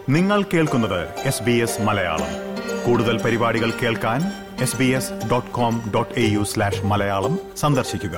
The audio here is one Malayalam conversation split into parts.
നിങ്ങൾ കേൾക്കുന്നത് എസ് ബി എസ് മലയാളം കൂടുതൽ പരിപാടികൾ കേൾക്കാൻ S B S dot com dot A U slash Malayalam സന്ദർശിക്കുക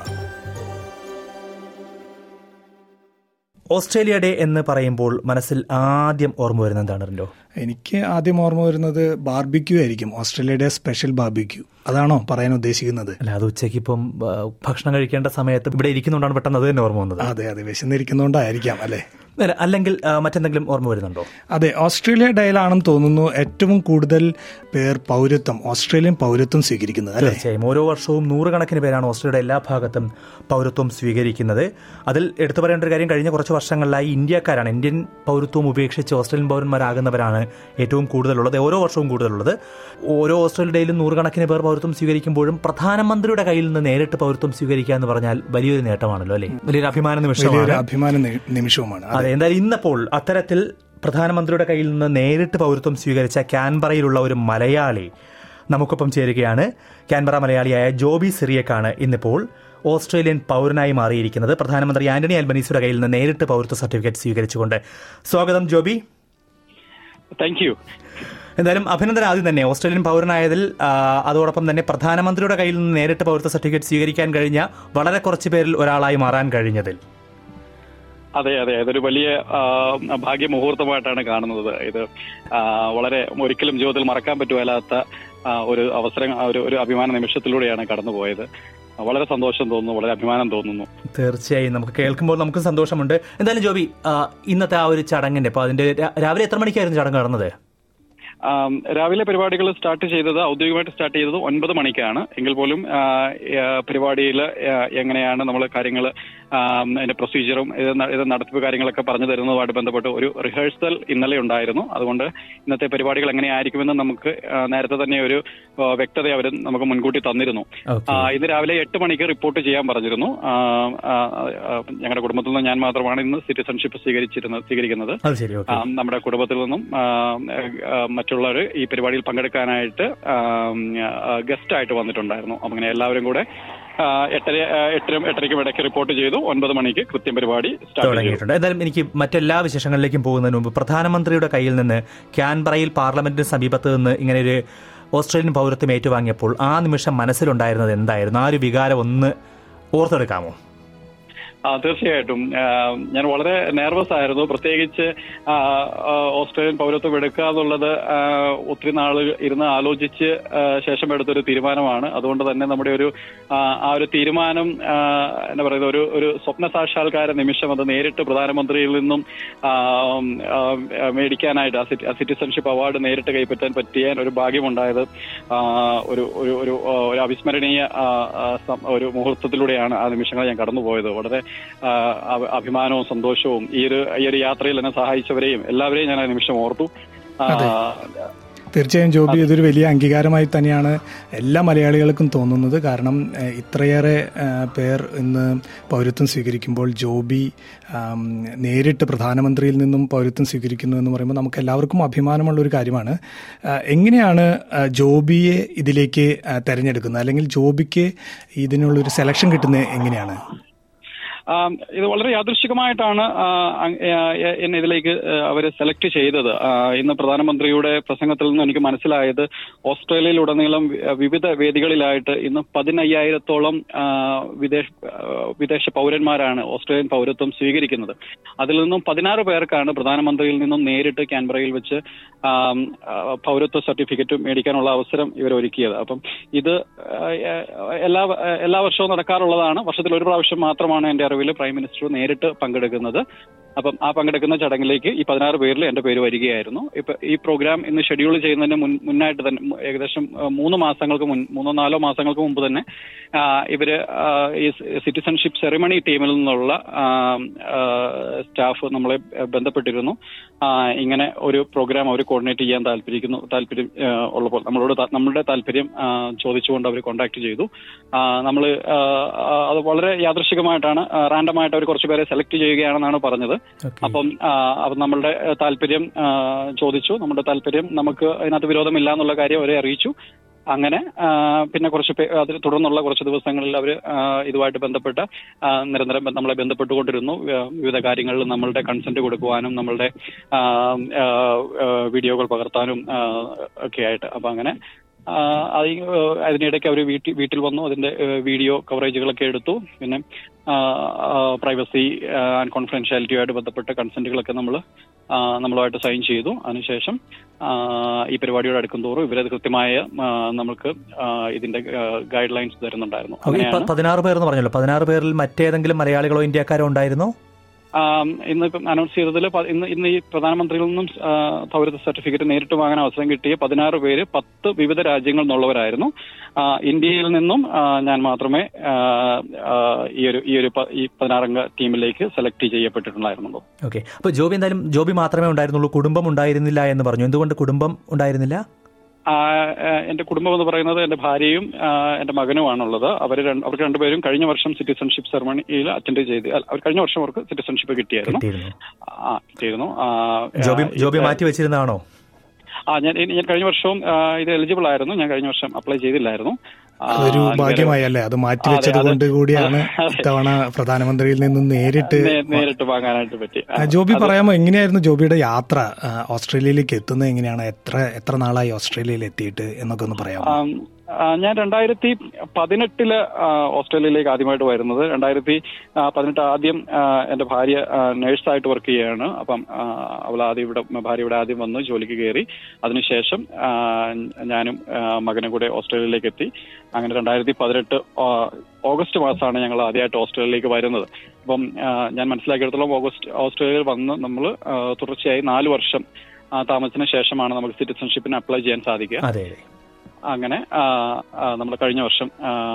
ഓസ്ട്രേലിയ ഡേ എന്ന് പറയുമ്പോൾ മനസ്സിൽ ആദ്യം ഓർമ്മ വരുന്നത് എന്താണ് റിൻഡോ എനിക്ക് ആദ്യം ഓർമ്മ വരുന്നത് ബാർബിക്യൂ ആയിരിക്കും ഓസ്ട്രേലിയയുടെ സ്പെഷ്യൽ ബാർബിക്യൂ അതാണോ പറയാൻ ഉദ്ദേശിക്കുന്നത് അല്ല അത് ഉച്ചയ്ക്ക് ഇപ്പം ആ, ഭക്ഷണം കഴിക്കേണ്ട സമയത്ത് ഇവിടെ ഇരിക്കുന്നുണ്ടാണ് പെട്ടെന്ന് അത് തന്നെ ഓർമ്മ വന്നത് അതെ അതെ വിശന്നിരിക്കുന്നതുകൊണ്ടായിരിക്കാം അല്ലേ അല്ല, അല്ലെങ്കിൽ ആ, മറ്റെന്തെങ്കിലും ഓർമ്മ വരുന്നുണ്ടോ അതെ ഓസ്ട്രേലിയ ഡേയിലാണെന്ന് തോന്നുന്നു ഏറ്റവും കൂടുതൽ പേർ പൗരത്വം ഓസ്ട്രേലിയൻ പൗരത്വം സ്വീകരിക്കുന്നത് അല്ലേ തീർച്ചയായും ഓരോ വർഷവും നൂറുകണക്കിന് പേരാണ് ഓസ്ട്രേലിയയുടെ എല്ലാ ഭാഗത്തും പൗരത്വം സ്വീകരിക്കുന്നത് അതിൽ എടുത്തു പറയേണ്ട ഒരു കാര്യം കഴിഞ്ഞ കുറച്ച് വർഷങ്ങളിലായി ഇന്ത്യക്കാരാണ് ഇന്ത്യൻ പൗരത്വം ഉപേക്ഷിച്ച് ഓസ്ട്രേലിയൻ പൗരന്മാരാകുന്നവരാണ് ഏറ്റവും കൂടുതലുള്ളത് ഓരോ വർഷവും കൂടുതലുള്ളത് ഓരോ ഓസ്ട്രേലിയയിലും നൂറുകണക്കിന് പേർ പൗരത്വം സ്വീകരിക്കുമ്പോഴും പ്രധാനമന്ത്രിയുടെ കയ്യിൽ നിന്ന് നേരിട്ട് പൗരത്വം സ്വീകരിക്കുക എന്ന് പറഞ്ഞാൽ വലിയൊരു നേട്ടമാണല്ലോ അല്ലേ വലിയൊരു അഭിമാന വലിയൊരു നിമിഷമാണ് അഭിമാന നി- നിമിഷവുമാണ് അതെ. അതെ എന്തായാലും ഇന്നപ്പോൾ അത്തരത്തിൽ പ്രധാനമന്ത്രിയുടെ കയ്യിൽ നിന്ന് നേരിട്ട് പൗരത്വം സ്വീകരിച്ച ക്യാൻബറയിലുള്ള ഒരു മലയാളി നമുക്കൊപ്പം ചേരുകയാണ് ക്യാൻബറ മലയാളിയായ ജോബി സിറിയക്കാണ് ഇന്നിപ്പോൾ ഓസ്ട്രേലിയൻ പൗരനായി മാറിയിരിക്കുന്നത് പ്രധാനമന്ത്രി ആന്റണി അൽബനീസിയുടെ കയ്യിൽ നിന്ന് നേരിട്ട് പൗരത്വ സർട്ടിഫിക്കറ്റ് സ്വീകരിച്ചുകൊണ്ട് സ്വാഗതം ജോബി താങ്ക് യു എന്തായാലും അഭിനന്ദനം ആദ്യം തന്നെ ഓസ്ട്രേലിയൻ പൗരനായതിൽ ആ, അതോടൊപ്പം തന്നെ പ്രധാനമന്ത്രിയുടെ കയ്യിൽ നിന്ന് നേരിട്ട് പൗരത്വ സർട്ടിഫിക്കറ്റ് സ്വീകരിക്കാൻ കഴിഞ്ഞ വളരെ കുറച്ച് പേരിൽ ഒരാളായി മാറാൻ കഴിഞ്ഞതിൽ അതെ അതെ ഇതൊരു വലിയ ആ, ഭാഗ്യമുഹൂർത്തമായിട്ടാണ് കാണുന്നത് ഇത് ആ, വളരെ ഒരിക്കലും ജീവിതത്തിൽ മറക്കാൻ പറ്റുമല്ലാത്ത ആ, ഒരു അവസരം ആ, ഒരു ഒരു അഭിമാന നിമിഷത്തിലൂടെയാണ് കടന്നുപോയത് വളരെ സന്തോഷം തോന്നുന്നു വളരെ അഭിമാനം തോന്നുന്നു തീർച്ചയായും നമുക്ക് കേൾക്കുമ്പോൾ നമുക്ക് സന്തോഷമുണ്ട് എന്തായാലും ജോബി ആ, ഇന്നത്തെ ആ ഒരു ചടങ്ങിന്റെ അപ്പൊ അതിന്റെ രാ- രാവിലെ എത്ര മണിക്കായിരുന്നു ചടങ്ങ് നടന്നത് ആം, രാവിലെ പരിപാടികൾ സ്റ്റാർട്ട് ചെയ്തത് ഔദ്യോഗികമായിട്ട് സ്റ്റാർട്ട് ചെയ്തത് ഒൻപത് മണിക്കാണ് എങ്കിൽ പോലും പരിപാടിയിൽ എങ്ങനെയാണ് നമ്മൾ കാര്യങ്ങൾ അതിന്റെ പ്രൊസീജിയറും ഇത് ന- ഇത് നടത്തിപ്പ് കാര്യങ്ങളൊക്കെ പറഞ്ഞു തരുന്നതുമായിട്ട് ബന്ധപ്പെട്ട് ഒരു റിഹേഴ്സൽ ഇന്നലെ ഉണ്ടായിരുന്നു അതുകൊണ്ട് ഇന്നത്തെ പരിപാടികൾ എങ്ങനെയായിരിക്കുമെന്ന് നമുക്ക് ആ, നേരത്തെ തന്നെ ഒരു ആ, വ്യക്തത അവർ നമുക്ക് മുൻകൂട്ടി തന്നിരുന്നു ഓക്കെ ആ, ഇന്ന് രാവിലെ എട്ട് മണിക്ക് റിപ്പോർട്ട് ചെയ്യാൻ പറഞ്ഞിരുന്നു ആ, ആ, ആ, ഞങ്ങളുടെ കുടുംബത്തിൽ നിന്ന് ഞാൻ മാത്രമാണ് ഇന്ന് സിറ്റിസൺഷിപ്പ് സ്വീകരിച്ചിരുന്നത് സ്വീകരിക്കുന്നത് അത് ശരി ഓക്കെ ആ, നമ്മുടെ കുടുംബത്തിൽ നിന്നും ആ, ആ, മറ്റുള്ളവർ ഈ പരിപാടിയിൽ പങ്കെടുക്കാനായിട്ട് ഗസ്റ്റ് ആയിട്ട് വന്നിട്ടുണ്ടായിരുന്നു അപ്പൊ അങ്ങനെ എല്ലാവരും കൂടെ ആ, എട്ടര ആ, എട്ടര എട്ടരയ്ക്കും ഇടയ്ക്ക് റിപ്പോർട്ട് ചെയ്തു ഒൻപത് മണിക്ക് കൃത്യം പരിപാടി സ്റ്റാർട്ട് ചെയ്തു തുടങ്ങിയിട്ടുണ്ട് എന്തായാലും എനിക്ക് മറ്റെല്ലാ വിശേഷങ്ങളിലേക്കും പോകുന്നതിന് മുമ്പ് പ്രധാനമന്ത്രിയുടെ കയ്യിൽ നിന്ന് ക്യാൻബറയിൽ പാർലമെന്റിന് സമീപത്ത് നിന്ന് ഇങ്ങനെ ഒരു ഓസ്ട്രേലിയൻ പൗരത്വം ഏറ്റുവാങ്ങിയപ്പോൾ ആ നിമിഷം മനസ്സിലുണ്ടായിരുന്നത് എന്തായിരുന്നു ആ ഒരു വികാരം ഒന്ന് ഓർത്തെടുക്കാമോ ആ തീർച്ചയായിട്ടും ആ, ഞാൻ വളരെ നെർവസ് ആയിരുന്നു പ്രത്യേകിച്ച് ആ, ആ, ഓസ്ട്രേലിയൻ പൗരത്വം എടുക്കുക എന്നുള്ളത് ആ, ഒത്തിരി നാൾ ഇരുന്ന് ആലോചിച്ച് ആ, ശേഷം എടുത്തൊരു തീരുമാനമാണ് അതുകൊണ്ട് തന്നെ നമ്മുടെ ഒരു ആ, ആ ഒരു തീരുമാനം ആ, എന്താ പറയുക ഒരു ഒരു സ്വപ്ന സാക്ഷാത്കാര നിമിഷം അത് നേരിട്ട് പ്രധാനമന്ത്രിയിൽ നിന്നും ആ, ആ, മേടിക്കാനായിട്ട് ആ സിറ്റിസൺഷിപ്പ് അവാർഡ് നേരിട്ട് കൈപ്പറ്റാൻ പറ്റിയ ഒരു ഭാഗ്യമുണ്ടായത് ആ, ഒരു ഒരു ഒരു ആ, ഒരു അവിസ്മരണീയ ആ, ആ, സം- ഒരു മുഹൂർത്തത്തിലൂടെയാണ് ആ നിമിഷങ്ങൾ ഞാൻ കടന്നുപോയത് വളരെ ആ, അഭ- അഭിമാനവും സന്തോഷവും ഈ ഒരു ഈ ഒരു യാത്രയിൽ എന്നെ സഹായിച്ചവരെയും എല്ലാവരെയും ഞാൻ ആ നിമിഷം ഓർത്തു ആ, തീർച്ചയായും ജോബി ഇതൊരു വലിയ അംഗീകാരമായി തന്നെയാണ് എല്ലാ മലയാളികൾക്കും തോന്നുന്നത് കാരണം ഏഹ്, ഇത്രയേറെ ഏഹ്, പേർ ഇന്ന് പൗരത്വം സ്വീകരിക്കുമ്പോൾ ജോബി ആം, നേരിട്ട് പ്രധാനമന്ത്രിയിൽ നിന്നും പൗരത്വം സ്വീകരിക്കുന്നു എന്ന് പറയുമ്പോൾ നമുക്ക് എല്ലാവർക്കും അഭിമാനമുള്ള ഒരു കാര്യമാണ് ആഹ്, എങ്ങനെയാണ് ആഹ്, ജോബിയെ ഇതിലേക്ക് ആഹ്, തെരഞ്ഞെടുക്കുന്നത് അല്ലെങ്കിൽ ജോബിക്ക് ഇതിനുള്ളൊരു സെലക്ഷൻ കിട്ടുന്നത് എങ്ങനെയാണ് ആ, ഇത് വളരെ യാദൃശികമായിട്ടാണ് ആ, അങ്- ആ, എ- എന്നെ ഇതിലേക്ക് അവർ സെലക്ട് ചെയ്തത് ആ, ഇന്ന് പ്രധാനമന്ത്രിയുടെ പ്രസംഗത്തിൽ നിന്ന് എനിക്ക് മനസ്സിലായത് ഓസ്ട്രേലിയയിലുടനീളം വി- വിവിധ വേദികളിലായിട്ട് ഇന്ന് പതിനയ്യായിരത്തോളം ആ, വിദേശ ആ, വിദേശ പൗരന്മാരാണ് ഓസ്ട്രേലിയൻ പൗരത്വം സ്വീകരിക്കുന്നത് അതിൽ നിന്നും പതിനാറ് പേർക്കാണ് പ്രധാനമന്ത്രിയിൽ നിന്നും നേരിട്ട് ക്യാൻബറയിൽ വെച്ച് ആ, ആ, പൗരത്വ സർട്ടിഫിക്കറ്റ് മേടിക്കാനുള്ള അവസരം ഇവർ ഒരുക്കിയത് അപ്പം ഇത് ആ, എല്ലാ എല്ലാ വർഷവും നടക്കാറുള്ളതാണ് വർഷത്തിൽ ഒരു പ്രാവശ്യം മാത്രമാണ് എന്റെ അറിവിൽ പ്രൈം മിനിസ്റ്റർ നേരിട്ട് പങ്കെടുക്കുന്നത് അപ്പം ആ പങ്കെടുക്കുന്ന ചടങ്ങിലേക്ക് ഈ പതിനാറ് പേരിൽ എന്റെ പേര് വരികയായിരുന്നു ഇപ്പൊ ഈ പ്രോഗ്രാം ഇന്ന് ഷെഡ്യൂൾ ചെയ്യുന്നതിന് മുൻ മുന്നായിട്ട് തന്നെ മു- ഏകദേശം ആ, മൂന്ന് മാസങ്ങൾക്ക് മുൻ മൂന്നോ നാലോ മാസങ്ങൾക്ക് മുമ്പ് തന്നെ ആ, ഇവര് ആ, ഈ സിറ്റിസൺഷിപ്പ് സെറിമണി ടീമിൽ നിന്നുള്ള ആ, ആ, സ്റ്റാഫ് നമ്മളെ ബന്ധപ്പെട്ടിരുന്നു ആ, ഇങ്ങനെ ഒരു പ്രോഗ്രാം അവർ കോർഡിനേറ്റ് ചെയ്യാൻ താല്പര്യക്കുന്നു താല്പര്യം ആ, ഉള്ളപ്പോൾ നമ്മളോട് താ- നമ്മളുടെ താല്പര്യം ആ, ചോദിച്ചുകൊണ്ട് അവർ കോൺടാക്ട് ചെയ്തു നമ്മൾ അത് വളരെ യാദൃശികമായിട്ടാണ് റാൻഡമായിട്ട് അവർ കുറച്ച് പേരെ സെലക്ട് ചെയ്യുകയാണെന്നാണ് പറഞ്ഞത് ഓക്കെ അപ്പം ആ, അപ്പം നമ്മളുടെ ആ, താല്പര്യം ആ, ചോദിച്ചു നമ്മുടെ താല്പര്യം നമുക്ക് അതിനകത്ത് വിരോധമില്ല എന്നുള്ള കാര്യം അവരെ അറിയിച്ചു അങ്ങനെ ആ, പിന്നെ കുറച്ച് പേ- അതിൽ തുടർന്നുള്ള കുറച്ച് ദിവസങ്ങളിൽ അവർ ഇതുമായിട്ട് ബന്ധപ്പെട്ട ആ, നിരന്തരം ബ- നമ്മളെ ബന്ധപ്പെട്ടുകൊണ്ടിരുന്നു ആ, വിവിധ കാര്യങ്ങളിൽ നമ്മളുടെ കൺസെന്റ് കൊടുക്കുവാനും നമ്മളുടെ ആ, ആ, ആ, വീഡിയോകൾ പകർത്താനും ആ, ഒക്കെ ആയിട്ട് അപ്പൊ അങ്ങനെ ആ, അത് ഈ, ആ, അതിനിടയ്ക്ക് അവർ വീട്ടിൽ വീട്ടിൽ വന്നു അതിന്റെ ആ, വീഡിയോ കവറേജുകളൊക്കെ എടുത്തു പിന്നെ പ്രൈവസി ആൻഡ് കോൺഫിഡൻഷ്യാലിറ്റിയുമായിട്ട് ബന്ധപ്പെട്ട കൺസെന്റുകളൊക്കെ നമ്മൾ നമ്മളുമായിട്ട് സൈൻ ചെയ്തു അതിനുശേഷം ആ, ഈ പരിപാടിയോട് അടുക്കും തോറും ഇവരത് കൃത്യമായ ആ, നമുക്ക് ആ, ഇതിന്റെ ഗൈഡ് ലൈൻസ് തരുന്നുണ്ടായിരുന്നു ഓക്കെ, ഇപ്പൊ അങ്ങനെയാണ് പതിനാറ് പേർ എന്ന് പറഞ്ഞല്ലോ പതിനാറ് പേരിൽ മറ്റേതെങ്കിലും മലയാളികളോ ഇന്ത്യക്കാരോ ഉണ്ടായിരുന്നോ ആം, ഇന്ന് ഇപ്പം അനൗൺസ് ചെയ്തതിൽ പ- ഇന്ന് ഇന്ന് ഈ പ്രധാനമന്ത്രിയിൽ നിന്നും ആ, പൗരത്വ സർട്ടിഫിക്കറ്റ് നേരിട്ട് വാങ്ങാൻ അവസരം കിട്ടിയ പതിനാറ് പേര് പത്ത് വിവിധ രാജ്യങ്ങളിൽ നിന്നുള്ളവരായിരുന്നു ആ, ഇന്ത്യയിൽ നിന്നും ആ, ഞാൻ മാത്രമേ ആ, ആ, ഈ ഒരു ഈ ഒരു പ- ഈ പതിനാറംഗ ടീമിലേക്ക് സെലക്ട് ചെയ്യപ്പെട്ടിട്ടുണ്ടായിരുന്നുള്ളൂ ഓക്കെ അപ്പോൾ ജോബി എന്തായാലും ജോബി മാത്രമേ ഉണ്ടായിരുന്നുള്ളൂ കുടുംബം ഉണ്ടായിരുന്നില്ല എന്ന് പറഞ്ഞു എന്തുകൊണ്ട് കുടുംബം ഉണ്ടായിരുന്നില്ല ആ, ആ, എന്റെ കുടുംബം എന്ന് പറയുന്നത് എന്റെ ഭാര്യയും ആ, എന്റെ മകനുമാണുള്ളത് അവർ അവർക്ക് രണ്ടുപേരും കഴിഞ്ഞ വർഷം സിറ്റിസൺഷിപ്പ് സെറമണിയിൽ അറ്റൻഡ് ചെയ്ത് അല്ല, അവർ കഴിഞ്ഞ വർഷം അവർക്ക് സിറ്റിസൺഷിപ്പ് കിട്ടിയായിരുന്നു കിട്ടിയിരുന്നു ആ കിട്ടിയിരുന്നു ആ, ജോബി ആ, ജോബി ഇത് മാറ്റി വെച്ചിരുന്നതാണോ ആ ഞാൻ ഞാൻ കഴിഞ്ഞ വർഷവും ആ, ഇത് എലിജിബിൾ ആയിരുന്നു ഞാൻ കഴിഞ്ഞ വർഷം അപ്ലൈ ചെയ്തില്ലായിരുന്നു ആ, അതൊരു അങ്ങനെ- ഭാഗ്യമായി അല്ലേ അത് മാറ്റിവെച്ചത് അതെ, അതെ. കൊണ്ട് കൂടിയാണ് അതെ. ഇത്തവണ പ്രധാനമന്ത്രിയിൽ നിന്ന് നേരിട്ട് നേ- നേരിട്ട് വാങ്ങാനായിട്ട് പറ്റി ആ, ജോബി പറയാമോ എങ്ങനെയായിരുന്നു ജോബിയുടെ യാത്ര ആ, ഓസ്ട്രേലിയയിലേക്ക് എത്തുന്നത് എങ്ങനെയാണ് എത്ര എത്ര നാളായി ഓസ്ട്രേലിയയിൽ എത്തിയിട്ട് എന്നൊക്കെ ഒന്ന് പറയാമോ ആം, ആ, ഞാൻ രണ്ടായിരത്തി പതിനെട്ടില് ആ, ഓസ്ട്രേലിയയിലേക്ക് ആദ്യമായിട്ട് വരുന്നത് രണ്ടായിരത്തി ആ, പതിനെട്ട് ആദ്യം ആ, എന്റെ ഭാര്യ ആ, നഴ്സായിട്ട് വർക്ക് ചെയ്യുകയാണ് അപ്പം ആ, അവൾ ആദ്യം ഇവിടെ ഭാര്യ ഇവിടെ ആദ്യം വന്നു ജോലിക്ക് കയറി അതിനുശേഷം ആ, ഞാനും ആ, മകനും കൂടെ ഓസ്ട്രേലിയയിലേക്ക് എത്തി അങ്ങനെ രണ്ടായിരത്തി പതിനെട്ട് ഓഗസ്റ്റ് മാസമാണ് ഞങ്ങൾ ആദ്യമായിട്ട് ഓസ്ട്രേലിയയിലേക്ക് വരുന്നത് അപ്പം ആ, ഞാൻ മനസ്സിലാക്കിയിടത്തോളം ഓഗസ്റ്റ് ഓസ്ട്രേലിയയിൽ വന്ന് നമ്മൾ തുടർച്ചയായി നാല് വർഷം ആ, താമസത്തിന് ശേഷമാണ് നമുക്ക് സിറ്റിസൺഷിപ്പിന് അപ്ലൈ ചെയ്യാൻ സാധിക്കുക അതെ അതെ അങ്ങനെ നമ്മൾ കഴിഞ്ഞ വർഷം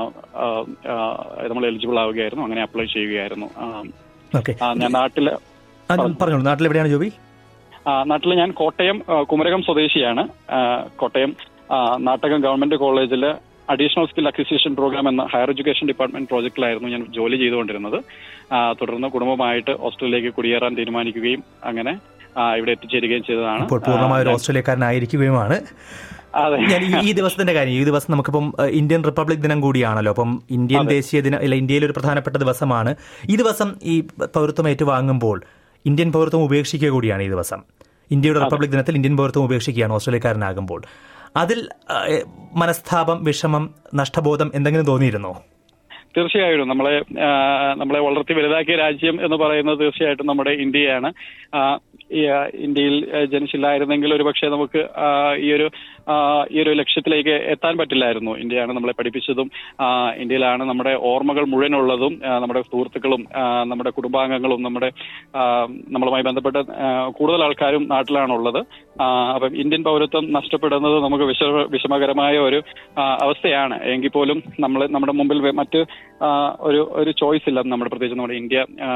നമ്മൾ എലിജിബിൾ ആവുകയായിരുന്നു അങ്ങനെ അപ്ലൈ ചെയ്യുകയായിരുന്നു ആ, ഓക്കെ ആ, ഞാൻ നാട്ടില് പറഞ്ഞോളൂ നാട്ടിൽ എവിടെയാണ് ജോബി ആ, നാട്ടില് ഞാൻ കോട്ടയം ആ, കുമരകം സ്വദേശിയാണ് ആ, കോട്ടയം ആ, നാട്ടകം ഗവൺമെന്റ് കോളേജില് അഡീഷണൽ സ്കിൽ അക്വിസിഷൻ പ്രോഗ്രാം എന്ന ഹയർ എഡ്യൂക്കേഷൻ ഡിപ്പാർട്ട്മെന്റ് പ്രോജക്റ്റിലായിരുന്നു ഞാൻ ജോലി ചെയ്തുകൊണ്ടിരുന്നത് ആ, തുടർന്ന് കുടുംബമായിട്ട് ഓസ്ട്രേലിയയിലേക്ക് കുടിയേറാൻ തീരുമാനിക്കുകയും അങ്ങനെ ആ, ഇവിടെ എത്തിച്ചേരുകയും ചെയ്തതാണ് ഇപ്പോൾ പൂർണ്ണമായ ഒരു ആ, ഓസ്ട്രേലിയക്കാരനായിരിക്കുകയുമാണ് അതെ ഞാൻ ഈ- ഈ ദിവസത്തിന്റെ കാര്യം ഈ ദിവസം നമുക്കിപ്പം ഏഹ്, ഇന്ത്യൻ റിപ്പബ്ലിക് ദിനം കൂടിയാണല്ലോ അപ്പം ഇന്ത്യൻ ദേശീയ ദിനം അല്ല ഇന്ത്യയിലെ ഒരു പ്രധാനപ്പെട്ട ദിവസമാണ് ഈ ദിവസം ഈ പൗരത്വം ഏറ്റുവാങ്ങുമ്പോൾ ഇന്ത്യൻ പൗരത്വം ഉപേക്ഷിക്കുക കൂടിയാണ് ഈ ദിവസം ഇന്ത്യയുടെ റിപ്പബ്ലിക് ദിനത്തിൽ ഇന്ത്യൻ പൗരത്വം ഉപേക്ഷിക്കുകയാണ് ഓസ്ട്രേലിയക്കാരനാകുമ്പോൾ അതിൽ ഏഹ്, മനസ്താപം വിഷമം നഷ്ടബോധം എന്തെങ്കിലും തോന്നിയിരുന്നോ തീർച്ചയായിട്ടും നമ്മളെ ആ, നമ്മളെ വളർത്തി വലുതാക്കിയ രാജ്യം എന്ന് പറയുന്നത് തീർച്ചയായിട്ടും നമ്മുടെ ഇന്ത്യയാണ് ആ, ഈ, ആ, ഇന്ത്യയിൽ ആ, ജനിച്ചില്ലായിരുന്നെങ്കിൽ ഒരു പക്ഷേ നമുക്ക് ആ, ഈ ഒരു ആ, ഈ ഒരു ലക്ഷ്യത്തിലേക്ക് എത്താൻ പറ്റില്ലായിരുന്നു ഇന്ത്യയാണ് നമ്മളെ പഠിപ്പിച്ചതും ആ, ഇന്ത്യയിലാണ് നമ്മുടെ ഓർമ്മകൾ മുഴുവനുള്ളതും ആ, നമ്മുടെ സുഹൃത്തുക്കളും ആ, നമ്മുടെ കുടുംബാംഗങ്ങളും നമ്മുടെ ആ, നമ്മളുമായി ബന്ധപ്പെട്ട ആ, കൂടുതൽ ആൾക്കാരും നാട്ടിലാണുള്ളത് ആ, അപ്പം ഇന്ത്യൻ പൗരത്വം നഷ്ടപ്പെടുന്നത് നമുക്ക് വിഷ വിഷമകരമായ ഒരു ആ, അവസ്ഥയാണ് എങ്കിൽ പോലും നമ്മൾ നമ്മുടെ മുമ്പിൽ വെ- മറ്റ് ആ, ഒരു ഒരു ചോയ്സ് ഇല്ല നമ്മുടെ പ്രത്യേകിച്ച് നമ്മുടെ ഇന്ത്യ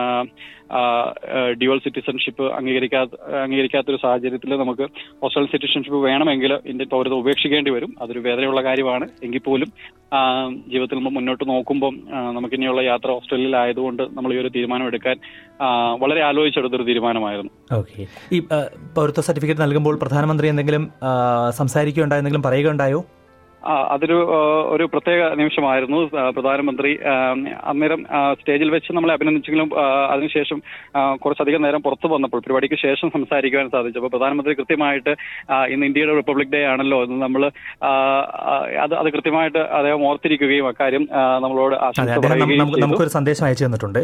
ഡ്യുവൽ സിറ്റിസൺഷിപ്പ് അംഗീകരിക്കാത്ത അംഗീകരിക്കാത്തൊരു സാഹചര്യത്തിൽ നമുക്ക് ഓസ്ട്രേലിയൻ സിറ്റിസൺഷിപ്പ് വേണമെങ്കിൽ ഇന്ത്യൻ പൗരത്വം ഉപേക്ഷിക്കേണ്ടി വരും അതൊരു വേദനയുള്ള കാര്യമാണ് എങ്കിൽ പോലും ആ, ജീവിതത്തിൽ നമ്മൾ മുന്നോട്ട് നോക്കുമ്പോൾ ആ, നമുക്കിനിയുള്ള യാത്ര ഓസ്ട്രേലിയയിലായതുകൊണ്ട് നമ്മൾ ഈ ഒരു തീരുമാനം എടുക്കാൻ ആ, വളരെ ആലോചിച്ചെടുത്തൊരു തീരുമാനമായിരുന്നു ഓക്കെ ഈ ഏഹ്, പൗരത്വ സർട്ടിഫിക്കറ്റ് നൽകുമ്പോൾ പ്രധാനമന്ത്രി എന്തെങ്കിലും ഏഹ്, സംസാരിക്കുകയുണ്ടായോ എന്തെങ്കിലും പറയുകയുണ്ടായോ ആ, അതൊരു ആ, ഒരു പ്രത്യേക നിമിഷമായിരുന്നു ആ, പ്രധാനമന്ത്രി ആ, അന്നേരം ആ, സ്റ്റേജിൽ വെച്ച് നമ്മളെ അഭിനന്ദിച്ചെങ്കിലും ആ, അതിനുശേഷം ആ, കുറച്ചധികം നേരം പുറത്തു വന്നപ്പോൾ പരിപാടിക്ക് ശേഷം സംസാരിക്കുവാൻ സാധിച്ചു അപ്പോൾ പ്രധാനമന്ത്രി കൃത്യമായിട്ട് ആ, ഇന്ന് ഇന്ത്യയുടെ റിപ്പബ്ലിക് ഡേ ആണല്ലോ എന്ന് നമ്മൾ അത് അത് കൃത്യമായിട്ട് അദ്ദേഹം ഓർത്തിരിക്കുകയും അക്കാര്യം ആ, നമ്മളോട് അതെ ആശംസ അദ്ദേഹം നം- പറയുകയും നമുക്ക് ചെയ്തു നമുക്കൊരു സന്ദേശം അയച്ചു തന്നിട്ടുണ്ട്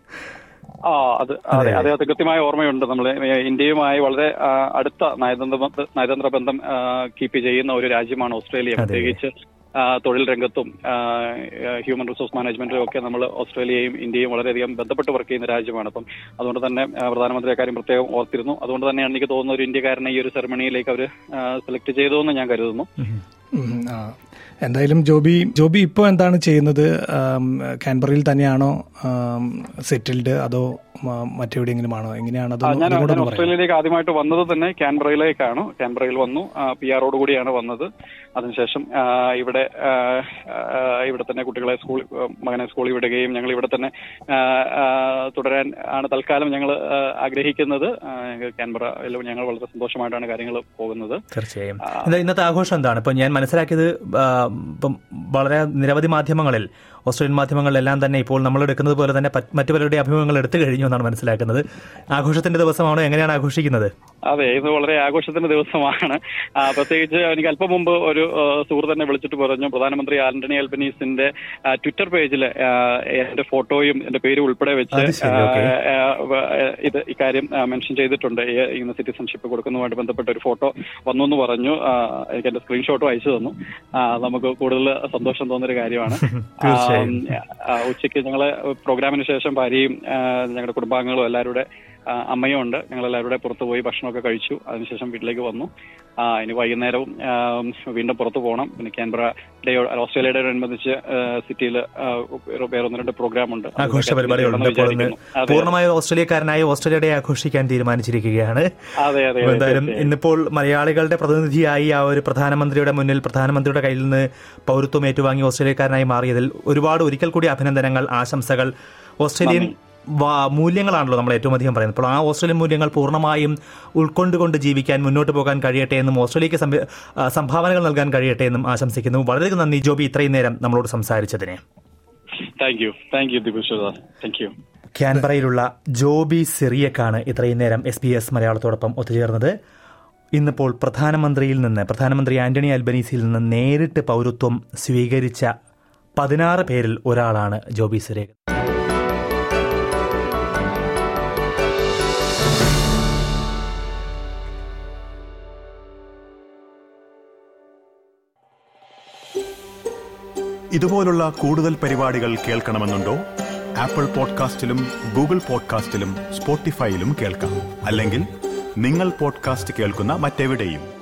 ആ അത് അതെ അദ്ദേഹത്തെ കൃത്യമായ ഓർമ്മയുണ്ട് നമ്മൾ ഇന്ത്യയുമായി വളരെ ആ, അടുത്ത നയതന്ത്ര ബന്ധ- നയതന്ത്ര ബന്ധം കീപ്പ് ചെയ്യുന്ന ഒരു രാജ്യമാണ് ഓസ്ട്രേലിയ അതെ. പ്രത്യേകിച്ച് ആ, തൊഴിൽ രംഗത്തും ആ, ഹ്യൂമൻ റിസോഴ്സ് മാനേജ്മെന്റിലും ഒക്കെ നമ്മൾ ഓസ്ട്രേലിയയും ഇന്ത്യയും വളരെയധികം ബന്ധപ്പെട്ട് വർക്ക് ചെയ്യുന്ന രാജ്യമാണ് അപ്പം അതുകൊണ്ട് തന്നെ ആ, പ്രധാനമന്ത്രി അക്കാര്യം പ്രത്യേകം ഓർത്തിരുന്നു അതുകൊണ്ട് തന്നെയാണ് എനിക്ക് തോന്നുന്ന ഒരു ഇന്ത്യക്കാരനെ ഈ ഒരു സെറമണിയിലേക്ക് അവർ സെലക്ട് ചെയ്തതെന്ന് ഞാൻ കരുതുന്നു ഉം, ആ. എന്തായാലും ജോബി ജോബി ഇപ്പോൾ എന്താണ് ചെയ്യുന്നത് ആം, കാൻബറയിൽ തന്നെയാണോ സെറ്റിൽഡ് അതോ മ- മറ്റെവിടെയെങ്കിലും ആണോ എങ്ങനെയാണ് അത് ആ, ഞാൻ അതുകൂടെ ഞാൻ ഒന്ന് പറയാം ഓസ്ട്രേലിയയിലേക്ക് ആദ്യമായിട്ട് വന്നത് തന്നെ കാൻബറയിലേക്കാണ് കാൻബറയിൽ വന്നു പി ആറോട് കൂടിയാണ് വന്നത് അതിനുശേഷം ആ, ഇവിടെ ആ, ആ, ഇവിടെ തന്നെ കുട്ടികളെ സ്കൂൾ മകനെ സ്കൂളിൽ വിടുകയും ഞങ്ങൾ ഇവിടെ തന്നെ ആ, ആ, തുടരാൻ ആണ് തൽക്കാലം ഞങ്ങൾ ആഗ്രഹിക്കുന്നത് ആ, ഞങ്ങൾക്ക് കാൻബറയിൽ ഞങ്ങൾ വളരെ സന്തോഷമായിട്ടാണ് കാര്യങ്ങൾ പോകുന്നത് തീർച്ചയായും എന്താ ഇന്നത്തെ ആഘോഷം എന്താണ് ഇപ്പൊ ഞാൻ മനസ്സിലാക്കിയത് ആ, ഇപ്പം വളരെ നിരവധി മാധ്യമങ്ങളിൽ ഓസ്ട്രേലിയൻ മാധ്യമങ്ങളിലെല്ലാം തന്നെ ഇപ്പോൾ നമ്മൾ എടുക്കുന്നത് പോലെ തന്നെ പറ്റ് മറ്റു പലരുടെ അഭിമുഖങ്ങൾ എടുത്തു കഴിഞ്ഞു എന്നാണ് മനസ്സിലാക്കുന്നത് ആഘോഷത്തിന്റെ ദിവസമാണോ എങ്ങനെയാണ് ആഘോഷിക്കുന്നത് അതെ ഇത് വളരെ ആഘോഷത്തിന്റെ ദിവസമാണ് ആ, പ്രത്യേകിച്ച് എനിക്ക് അല്പം മുമ്പ് ഒരു ആ, സുഹൃത്ത് എന്നെ വിളിച്ചിട്ട് പറഞ്ഞു പ്രധാനമന്ത്രി ആന്റണി അൽബനീസിന്റെ ആ, ട്വിറ്റർ പേജിൽ ആ, എന്റെ ഫോട്ടോയും എന്റെ പേരും ഉൾപ്പെടെ വെച്ച് അത് ശരി, ആ, ഓക്കേ. ആ, വ- ഇത് ഇക്കാര്യം ആ, മെൻഷൻ ചെയ്തിട്ടുണ്ട് ഈ ഇന്ന് സിറ്റിസൺഷിപ്പ് കൊടുക്കുന്നതുമായിട്ട് ബന്ധപ്പെട്ട ഒരു ഫോട്ടോ വന്നു എന്ന് പറഞ്ഞു ആ, എനിക്ക് എന്റെ സ്ക്രീൻഷോട്ടും അയച്ചു തന്നു ആ, നമുക്ക് കൂടുതൽ സന്തോഷം തോന്നുന്ന ഒരു കാര്യമാണ് തീർച്ചയായും. ആ, ആ, ഉച്ചയ്ക്ക് ഞങ്ങള് പ്രോഗ്രാമിന് ശേഷം ഭാര്യയും ആ, ഞങ്ങളുടെ കുടുംബാംഗങ്ങളും എല്ലാവരും കൂടെ ആ, അമ്മയും ഉണ്ട് ഞങ്ങൾ എല്ലാവരും കൂടെ പുറത്ത് പോയി ഭക്ഷണമൊക്കെ കഴിച്ചു അതിനുശേഷം വീട്ടിലേക്ക് വന്നു ആ, ഇനി വൈകുന്നേരവും ആ, വീണ്ടും പുറത്ത് പോകണം പിന്നെ ക്യാൻബറ ഡേ ഓസ്ട്രേലിയയുടെ അനുബന്ധിച്ച് സിറ്റിയിൽ വേറെ ഒന്ന് രണ്ട് പ്രോഗ്രാം ഉണ്ട് ആഘോഷ പരിപാടികളുണ്ട് ഇപ്പോൾ ഇന്ന് പൂർണ്ണമായും ഓസ്ട്രേലിയക്കാരനായി ഓസ്ട്രേലിയ ഡേ ആഘോഷിക്കാൻ തീരുമാനിച്ചിരിക്കുകയാണ് അതെ അതെ അപ്പോൾ എന്തായാലും ഇന്നിപ്പോൾ മലയാളികളുടെ പ്രതിനിധിയായി ആ ഒരു പ്രധാനമന്ത്രിയുടെ മുന്നിൽ പ്രധാനമന്ത്രിയുടെ കയ്യിൽ നിന്ന് പൗരത്വം ഏറ്റുവാങ്ങി ഓസ്ട്രേലിയക്കാരനായി മാറിയതിൽ ഒരുപാട് ഒരിക്കൽ കൂടി അഭിനന്ദനങ്ങൾ ആശംസകൾ ഓസ്ട്രേലിയൻ വാ- മൂല്യങ്ങളാണല്ലോ നമ്മൾ ഏറ്റവും അധികം പറയുന്നത് അപ്പോൾ ആ ഓസ്ട്രേലിയൻ മൂല്യങ്ങൾ പൂർണ്ണമായും ഉൾക്കൊണ്ടുകൊണ്ട് ജീവിക്കാൻ മുന്നോട്ട് പോകാൻ കഴിയട്ടെ എന്നും ഓസ്ട്രേലിയക്ക് സംവി- ആ, സംഭാവനകൾ നൽകാൻ കഴിയട്ടെ എന്നും ആശംസിക്കുന്നു വളരെയധികം നന്ദി ജോബി ഇത്രയും നേരം നമ്മളോട് സംസാരിച്ചതിന് thank you thank you Dipushadas thank you ക്യാൻബറയിലുള്ള ജോബി സിറിയക്കാണ് ഇത്രയും നേരം എസ് ബി എസ് മലയാളത്തോടൊപ്പം ഒത്തുചേർന്നത് ഇന്നിപ്പോൾ പ്രധാനമന്ത്രിയിൽ നിന്ന് പ്രധാനമന്ത്രി ആന്റണി അൽബനീസിൽ നിന്ന് നേരിട്ട് പൗരത്വം സ്വീകരിച്ച പതിനാറ് പേരിൽ ഒരാളാണ് ജോബി സിറിയ ഇതുപോലുള്ള കൂടുതൽ പരിപാടികൾ കേൾക്കണമെന്നുണ്ടോ ആപ്പിൾ പോഡ്കാസ്റ്റിലും ഗൂഗിൾ പോഡ്കാസ്റ്റിലും സ്പോട്ടിഫൈയിലും കേൾക്കാം അല്ലെങ്കിൽ നിങ്ങൾ പോഡ്കാസ്റ്റ് കേൾക്കുന്ന മറ്റെവിടെയും